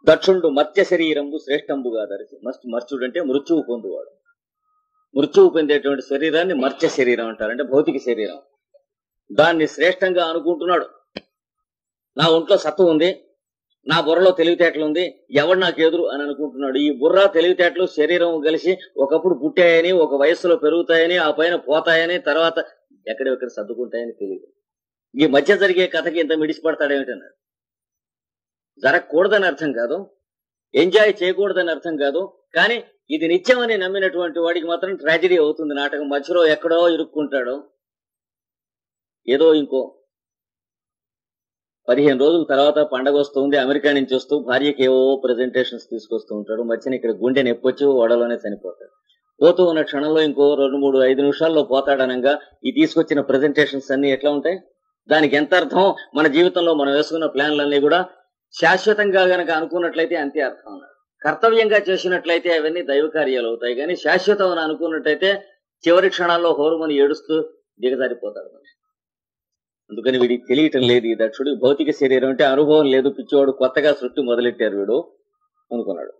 దక్షుండు మత్స్య శరీరంబు శ్రేష్టంబుగా ధరిచి మస్తు మర్చుడు అంటే మృత్యువు పొందువాడు మృత్యువు పొందేటువంటి శరీరాన్ని మర్త్య శరీరం అంటారు అంటే భౌతిక శరీరం దాన్ని శ్రేష్టంగా అనుకుంటున్నాడు నా ఒంట్లో సత్తు ఉంది నా బుర్రలో తెలివితేటలు ఉంది ఎవడు నాకు ఎదురు అని అనుకుంటున్నాడు ఈ బుర్ర తెలివితేటలు శరీరం కలిసి ఒకప్పుడు పుట్టాయని ఒక వయస్సులో పెరుగుతాయని ఆ పైన పోతాయని తర్వాత ఎక్కడెక్కడ సర్దుకుంటాయని తెలియదు ఈ మధ్య జరిగే కథకి ఇంత మిడిసిపడతాడేమిటన్నారు జరగకూడదని అర్థం కాదు ఎంజాయ్ చేయకూడదని అర్థం కాదు కానీ ఇది నిత్యమని నమ్మినటువంటి వాడికి మాత్రం ట్రాజడీ అవుతుంది నాటకం మధ్యలో ఎక్కడో ఇరుక్కుంటాడు ఏదో ఇంకో పదిహేను రోజుల తర్వాత పండగ వస్తుంది అమెరికా నుంచి వస్తూ భార్యకి ఏవో ప్రజెంటేషన్స్ తీసుకొస్తూ ఉంటాడు మధ్యన ఇక్కడ గుండె నొప్పొచ్చి ఓడలోనే చనిపోతాడు పోతూ ఉన్న క్షణంలో ఇంకో రెండు మూడు ఐదు నిమిషాల్లో పోతాడనగా ఈ తీసుకొచ్చిన ప్రజెంటేషన్స్ అన్ని ఎట్లా ఉంటాయి దానికి ఎంత అర్థం మన జీవితంలో మనం వేసుకున్న ప్లాన్లన్నీ కూడా శాశ్వతంగా గనక అనుకున్నట్లయితే అంతే అర్థం అన్నారు కర్తవ్యంగా చేసినట్లయితే అవన్నీ దైవ కార్యాలు అవుతాయి కానీ శాశ్వతం అని అనుకున్నట్టయితే చివరి క్షణాల్లో హోరుమని ఏడుస్తూ దిగజారిపోతాడు మనిషి. అందుకని వీడికి తెలియటం లేదు ఈ దక్షుడు భౌతిక శరీరం అంటే అనుభవం లేదు పిచ్చివాడు కొత్తగా సృష్టి మొదలెట్టారు వీడు అనుకున్నాడు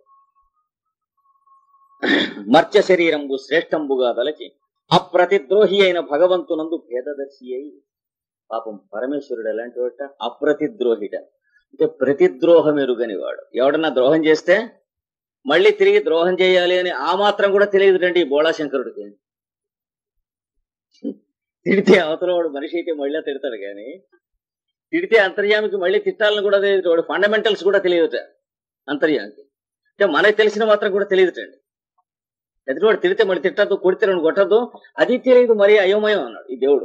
మర్త్య శరీరంబు శ్రేష్టంబుగా తలచి అప్రతిద్రోహి అయిన భగవంతునందు భేదదర్శి అయి పాపం పరమేశ్వరుడు ఎలాంటి వాట అప్రతిద్రోహిట అంటే ప్రతిద్రోహం ఎరుగని వాడు ఎవడన్నా ద్రోహం చేస్తే మళ్ళీ తిరిగి ద్రోహం చేయాలి అని ఆ మాత్రం కూడా తెలియదు రండి ఈ బోళాశంకరుడికి తిడితే అవతల వాడు మనిషి అయితే మళ్ళీ తిడతాడు కానీ తిడితే అంతర్యామికి మళ్ళీ తిట్టాలని కూడా తెలియదు వాడు ఫండమెంటల్స్ కూడా తెలియదుట అంతర్యామికి అంటే మనకు తెలిసిన మాత్రం కూడా తెలియదుటండి ఎదుటివాడు తిడితే మళ్ళీ తిట్టద్దు కొడితే రెండు కొట్టద్దు అది తెలియదు మరి అయోమయం అన్నాడు ఈ దేవుడు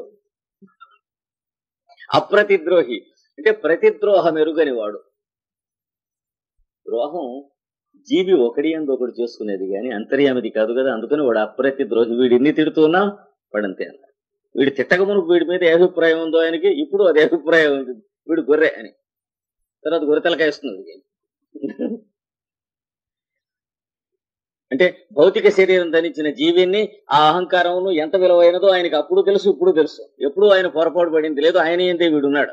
అప్రతిద్రోహి అంటే ప్రతిద్రోహం ఎరుగని వాడు ద్రోహం జీవి ఒకటి అందు ఒకటి చేసుకునేది కానీ అంతర్యామిది కాదు కదా అందుకని వాడు అప్రతిద్రోహి వీడు ఎన్ని తిడుతున్నా వాడంతే అన్నాడు వీడు తిట్టకమును వీడి మీద ఏ అభిప్రాయం ఉందో ఆయనకి ఇప్పుడు అదే అభిప్రాయం ఉంది వీడు గొర్రె అని తర్వాత గొర్రెతలకాయ వస్తుంది అంటే భౌతిక శరీరం ధరించిన జీవిని ఆ అహంకారమును ఎంత విలువైనదో ఆయనకి అప్పుడు తెలుసు ఇప్పుడు తెలుసు ఎప్పుడు ఆయన పొరపాటు పడింది లేదు ఆయన ఏందే వీడున్నాడు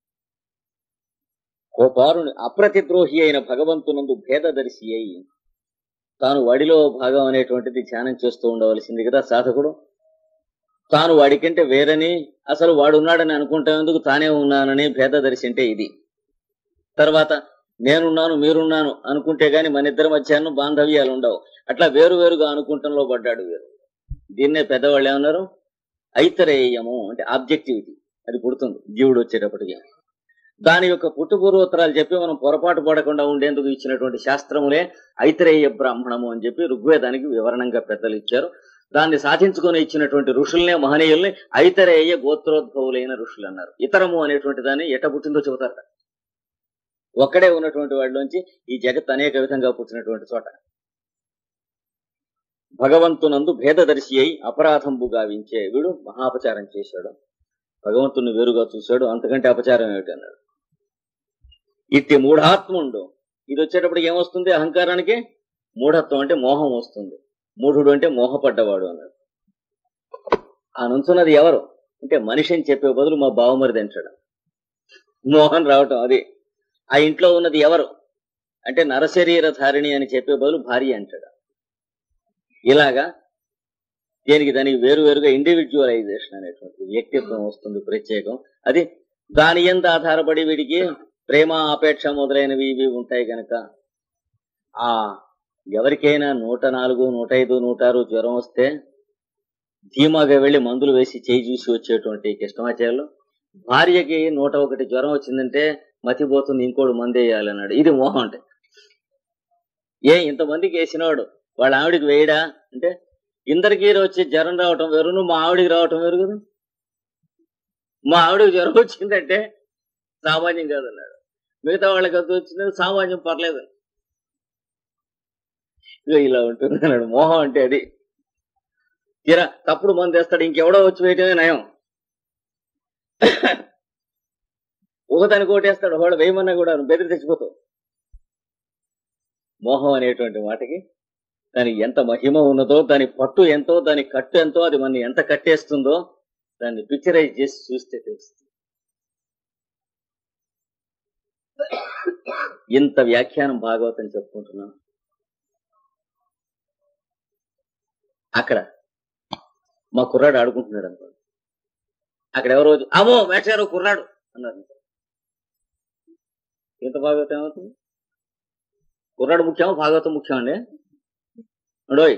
కోపారుని అప్రతిద్రోహి అయిన భగవంతునందు భేదదర్శి అయి తాను వాడిలో భాగం అనేటువంటిది ధ్యానం చేస్తూ ఉండవలసింది కదా సాధకుడు తాను వాడికంటే వేరని అసలు వాడు ఉన్నాడని అనుకుంటేందుకు తానే ఉన్నానని భేదదర్శి అంటే ఇది తర్వాత నేనున్నాను మీరున్నాను అనుకుంటే గాని మన ఇద్దరి మధ్యాహ్న బాంధవ్యాలు ఉండవు అట్లా వేరు వేరుగా అనుకుంటంలో పడ్డాడు వీరు దీన్నే పెద్దవాళ్ళు ఏమన్నారు ఐతరేయము అంటే ఆబ్జెక్టివిటీ అది పుడుతుంది జీవుడు వచ్చేటప్పటికి దాని యొక్క పుట్టుపూర్వోత్తరాలు చెప్పి మనం పొరపాటు పడకుండా ఉండేందుకు ఇచ్చినటువంటి శాస్త్రములే ఐతరేయ బ్రాహ్మణము అని చెప్పి ఋగ్వేదానికి వివరణంగా పెద్దలు ఇచ్చారు దాన్ని సాధించుకొని ఇచ్చినటువంటి ఋషుల్నే మహనీయుల్ని ఐతరేయ గోత్రోద్భవులైన ఋషులు అన్నారు ఇతరము అనేటువంటి దాన్ని ఎట పుట్టిందో చెబుతారట ఒక్కడే ఉన్నటువంటి వాడిలోంచి ఈ జగత్ అనేక విధంగా పుట్టినటువంటి చోట భగవంతునందు భేదదర్శి అయి అపరాధంబు గావించే వీడు మహాపచారం చేశాడు భగవంతుని వేరుగా చూశాడు అంతకంటే అపచారం ఏమిటి అన్నాడు ఇట్టి మూఢాత్ముండు ఇది వచ్చేటప్పటికి ఏమొస్తుంది అహంకారానికి మూఢత్వం అంటే మోహం వస్తుంది మూఢుడు అంటే మోహపడ్డవాడు అన్నాడు ఆ నుంచున్నది ఎవరు అంటే మనిషి అని చెప్పే బదులు మా బావమరిది అంటాడు మోహన్ రావటం అది ఆ ఇంట్లో ఉన్నది ఎవరు అంటే నరశరీర ధారిణి అని చెప్పే బదులు భార్య అంటాడు ఇలాగా దేనికి దానికి వేరు వేరుగా ఇండివిజువలైజేషన్ అనేటువంటి వ్యక్తిత్వం వస్తుంది ప్రత్యేకం అది దాని ఎంత ఆధారపడి వీడికి ప్రేమ ఆపేక్ష మొదలైనవి ఇవి ఉంటాయి కనుక ఆ ఎవరికైనా నూట నాలుగు నూట ఐదు నూట ఆరు జ్వరం వస్తే ధీమాగా వెళ్లి మందులు వేసి చేయి చూసి వచ్చేటువంటి కృష్ణమాచార్యులు భార్యకి నూట ఒకటి జ్వరం వచ్చిందంటే మతిపోతుంది ఇంకోటి మందేయాలన్నాడు ఇది మోహం అంటే ఏ ఇంతమందికి వేసినవాడు వాళ్ళ ఆవిడికి వేయడా అంటే ఇందరికీ వచ్చి జ్వరం రావటం వేరును మా ఆవిడికి రావటం వేరు కదా మా ఆవిడకి జ్వరం వచ్చిందంటే సామాన్యం కాదన్నాడు మిగతా వాళ్ళకి అది వచ్చింది సామాన్యం పర్లేదు ఇగో ఇలా ఉంటుంది అన్నాడు మోహం అంటే అది తీరా తప్పుడు మంది వేస్తాడు ఇంకెవడో వచ్చి వేయటమే నయం ఒకదానికి ఓటేస్తాడు వాడు వేయమన్నా కూడా బెదిరి తెచ్చిపోతావు మోహం అనేటువంటి మాటకి దానికి ఎంత మహిమ ఉన్నదో దాని పట్టు ఎంతో దాని కట్టు ఎంతో అది మన ఎంత కట్టేస్తుందో దాన్ని పిక్చరైజ్ చేసి చూస్తే తెలుస్తుంది ఇంత వ్యాఖ్యానం భాగవతం చెప్పుకుంటున్నాం అక్కడ మా కుర్రాడు ఆడుకుంటున్నాడు అనుకో అక్కడ ఎవరో వచ్చి, అమ్మో మేషారు కుర్రాడు అన్నారు అనుకో. ఎంత భాగవతం ఏమవుతుంది కుర్రాడు ముఖ్యం భాగవతం ముఖ్యం అండి అడోయ్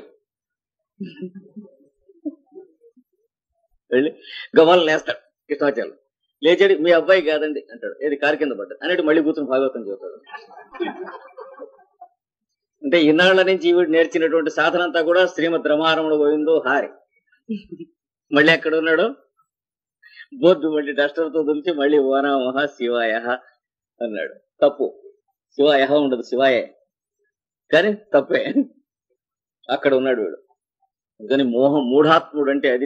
వెళ్ళి గవ్వాలు లేస్తాడు కృష్ణాచార్యులు లేచాడు మీ అబ్బాయి కాదండి అంటాడు ఏది కారు కింద పడ్డాడు అన్నట్టు మళ్ళీ కూర్చొని భాగవతం చెబుతాడు అంటే ఇన్నాళ్ల నుంచి ఈవిడ నేర్చినటువంటి సాధన అంతా కూడా శ్రీమద్ రమారముడు పోయిందో హారి మళ్ళీ ఎక్కడ ఉన్నాడు బోర్డు మళ్ళీ డస్టర్ తో దులిచి మళ్ళీ ఓనామహ శివాయ అన్నాడు తప్పు శివాయ ఉండదు శివాయ కానీ తప్పే అక్కడ ఉన్నాడు వీడు కానీ మోహం మూఢాత్ముడు అంటే అది